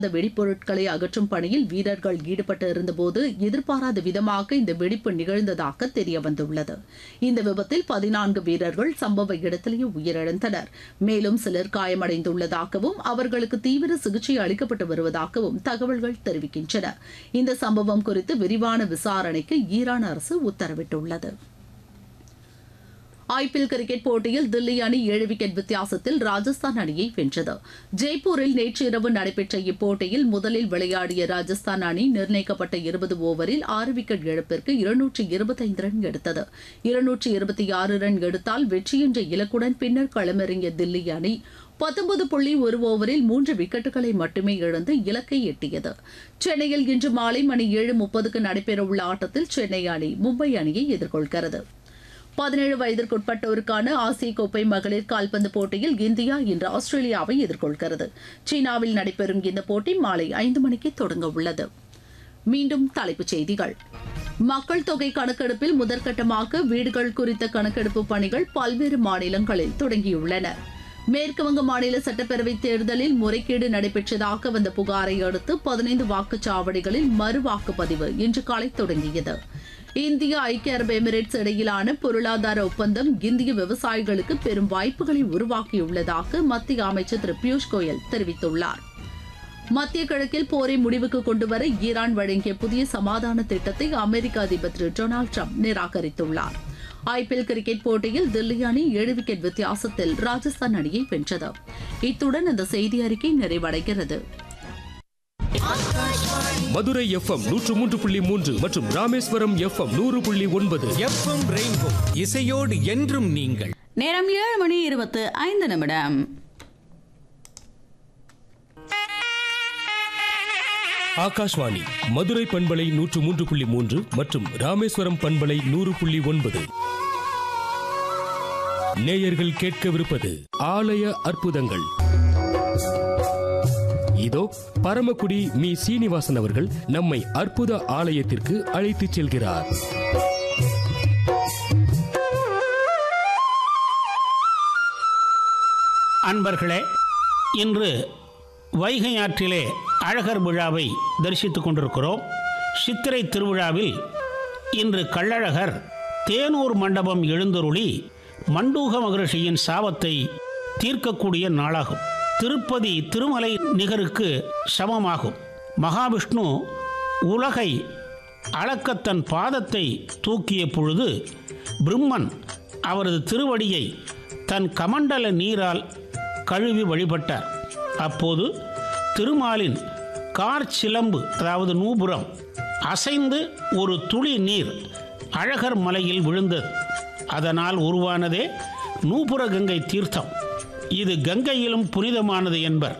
இந்த வெடிப்பொருட்களை அகற்றும் பணியில் வீரர்கள் ஈடுபட்டு இருந்தபோது எதிர்பாராத விதமாக இந்த வெடிப்பு நிகழ்ந்ததாக தெரியவந்துள்ளது இந்த விபத்தில் பதினான்கு வீரர்கள் சம்பவ இடத்திலேயே உயிரிழந்தனர் மேலும் சிலர் காயமடைந்துள்ளதாகவும் அவர்களுக்கு தீவிர சிகிச்சை அளிக்கப்பட்டு வருவதாகவும் தகவல்கள் தெரிவிக்கின்றன இந்த சம்பவம் குறித்து விரிவான விசாரணைக்கு ஈரான் அரசு உத்தரவிட்டுள்ளது ஐபிஎல் கிரிக்கெட் போட்டியில் தில்லி அணி ஏழு விக்கெட் வித்தியாசத்தில் ராஜஸ்தான் அணியை வென்றது ஜெய்ப்பூரில் நேற்று இரவு நடைபெற்ற இப்போட்டியில் முதலில் விளையாடிய ராஜஸ்தான் அணி நிர்ணயிக்கப்பட்ட இருபது ஓவரில் ஆறு விக்கெட் இழப்பிற்கு இருநூற்றி இருபத்தைந்து ரன் எடுத்தது இருநூற்றி இருபத்தி ஆறு ரன் எடுத்தால் வெற்றி என்ற இலக்குடன் பின்னர் களமிறங்கிய தில்லி அணி பத்தொன்பது புள்ளி ஒரு ஓவரில் மூன்று விக்கெட்டுகளை மட்டுமே இழந்து இலக்கை எட்டியது சென்னையில் இன்று மாலை மணி ஏழு முப்பதுக்கு நடைபெறவுள்ள ஆட்டத்தில் சென்னை அணி மும்பை அணியை எதிர்கொள்கிறது பதினேழு வயதிற்குட்பட்டோருக்கான ஆசிய கோப்பை மகளிர் கால்பந்து போட்டியில் இந்தியா இன்று ஆஸ்திரேலியாவை எதிர்கொள்கிறது சீனாவில் நடைபெறும் இந்த போட்டி மாலை ஐந்து மணிக்கு தொடங்க உள்ளது மீண்டும் தலைப்புச் செய்திகள் மக்கள் தொகை கணக்கெடுப்பில் முதற்கட்டமாக வீடுகள் குறித்த கணக்கெடுப்பு பணிகள் பல்வேறு மாநிலங்களில் தொடங்கியுள்ளன மேற்குவங்க மாநில சட்டப்பேரவை தேர்தலில் முறைகேடு நடைபெற்றதாக வந்த புகாரை அடுத்து பதினைந்து வாக்குச்சாவடிகளில் மறு வாக்குப்பதிவு இன்று காலை தொடங்கியது இந்திய ஐக்கிய அரபு எமிரேட்ஸ் இடையிலான பொருளாதார ஒப்பந்தம் இந்திய விவசாயிகளுக்கு பெரும் வாய்ப்புகளை உருவாக்கியுள்ளதாக மத்திய அமைச்சர் திரு பியூஷ் கோயல் தெரிவித்துள்ளார் மத்திய கிழக்கில் போரை முடிவுக்கு கொண்டுவர ஈரான் வழங்கிய புதிய சமாதான திட்டத்தை அமெரிக்க அதிபர் திரு டொனால்டு ட்ரம்ப் நிராகரித்துள்ளார் ஐபிஎல் கிரிக்கெட் போட்டியில் தில்லி அணி ஏழு விக்கெட் வித்தியாசத்தில் ராஜஸ்தான் அணியை வென்றது இத்துடன் இந்த செய்தி அறிக்கை நிறைவடைகிறது மதுரை எஃப்எம் நூற்று மூன்று புள்ளி மூன்று மற்றும் ராமேஸ்வரம் எஃப்எம் நூறு புள்ளி ஒன்பது எஃப்எம் ரெயின்போ இசையோடு என்றும் நீங்கள் நேரம் ஏழு மணி இருபத்து ஐந்து நிமிடம் ஆகாஷ்வாணி மதுரை பண்பலை நூற்று மூன்று புள்ளி மூன்று மற்றும் ராமேஸ்வரம் பண்பலை நூறு புள்ளி ஒன்பது நேயர்கள் கேட்கவிருப்பது ஆலய அற்புதங்கள் இதோ பரமக்குடி மீ சீனிவாசன் அவர்கள் நம்மை அற்புத ஆலயத்திற்கு அழைத்துச் செல்கிறார் அன்பர்களே இன்று வைகை ஆற்றிலே அழகர் விழாவை தரிசித்துக் கொண்டிருக்கிறோம் சித்திரை திருவிழாவில் இன்று கள்ளழகர் தேனூர் மண்டபம் எழுந்தருளி மண்டூக மகரிஷியின் சாபத்தை தீர்க்கக்கூடிய நாளாகும் திருப்பதி திருமலை நிகருக்கு சமமாகும் மகாவிஷ்ணு உலகை அளக்க தன் பாதத்தை தூக்கிய பொழுது பிரம்மன் அவரது திருவடியை தன் கமண்டல நீரால் கழுவி வழிபட்டார் அப்போது திருமாலின் கார் சிலம்பு அதாவது நூபுரம் அசைந்து ஒரு துளி நீர் அழகர் மலையில் விழுந்தது அதனால் உருவானதே நூபுர கங்கை தீர்த்தம் இது கங்கையிலும் புனிதமானது என்பர்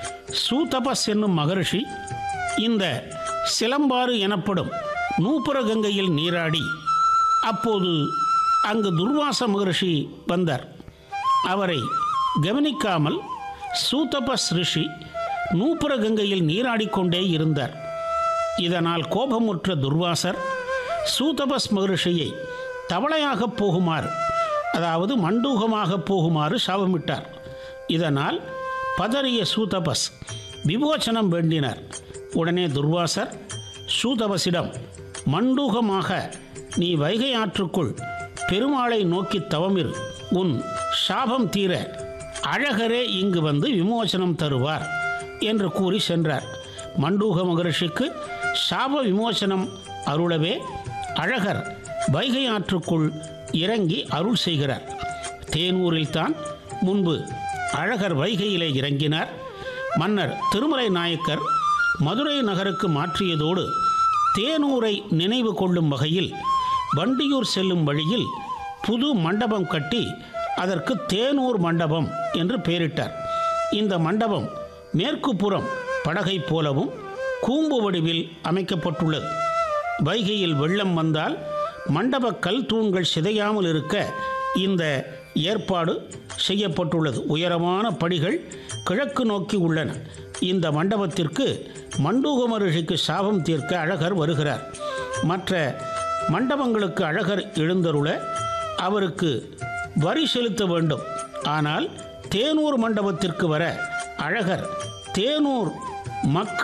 சூதபஸ் என்னும் மகரிஷி இந்த சிலம்பாறு எனப்படும் நூபுர கங்கையில் நீராடி அப்போது அங்கு துர்வாச மகரிஷி வந்தார் அவரை கவனிக்காமல் சூதபஸ் ரிஷி நூபுர கங்கையில் நீராடிக்கொண்டே இருந்தார் இதனால் கோபமுற்ற துர்வாசர் சூதபஸ் மகரிஷியை தவளையாக போகுமாறு அதாவது மண்டூகமாக போகுமாறு சாபமிட்டார் இதனால் பதறிய சூதபஸ் விமோசனம் வேண்டினார் உடனே துர்வாசர் சூதபஸிடம் மண்டூகமாக நீ வைகை ஆற்றுக்குள் பெருமாளை நோக்கி தவமிரு உன் சாபம் தீர அழகரே இங்கு வந்து விமோசனம் தருவார் என்று கூறி சென்றார் மண்டூக மகரிஷிக்கு சாப விமோசனம் அருளவே அழகர் வைகை ஆற்றுக்குள் இறங்கி அருள் செய்கிறார் தேனூரில்தான் முன்பு அழகர் வைகையிலே இறங்கினார் மன்னர் திருமலை நாயக்கர் மதுரை நகருக்கு மாற்றியதோடு தேனூரை நினைவு கொள்ளும் வகையில் வண்டியூர் செல்லும் வழியில் புது மண்டபம் கட்டி அதற்கு தேனூர் மண்டபம் என்று பெயரிட்டார் இந்த மண்டபம் மேற்கு புறம் படகை போலவும் கூம்பு வடிவில் அமைக்கப்பட்டுள்ளது வைகையில் வெள்ளம் வந்தால் மண்டப கல் தூண்கள் சிதையாமல் இருக்க இந்த ஏற்பாடு செய்யப்பட்டுள்ளது உயரமான படிகள் கிழக்கு நோக்கி உள்ளன இந்த மண்டபத்திற்கு மண்டூக ரிஷிக்கு சாபம் தீர்க்க அழகர் வருகிறார் மற்ற மண்டபங்களுக்கு அழகர் எழுந்தருள அவருக்கு வரி செலுத்த வேண்டும் ஆனால் தேனூர் மண்டபத்திற்கு வர அழகர் தேனூர் மக்கு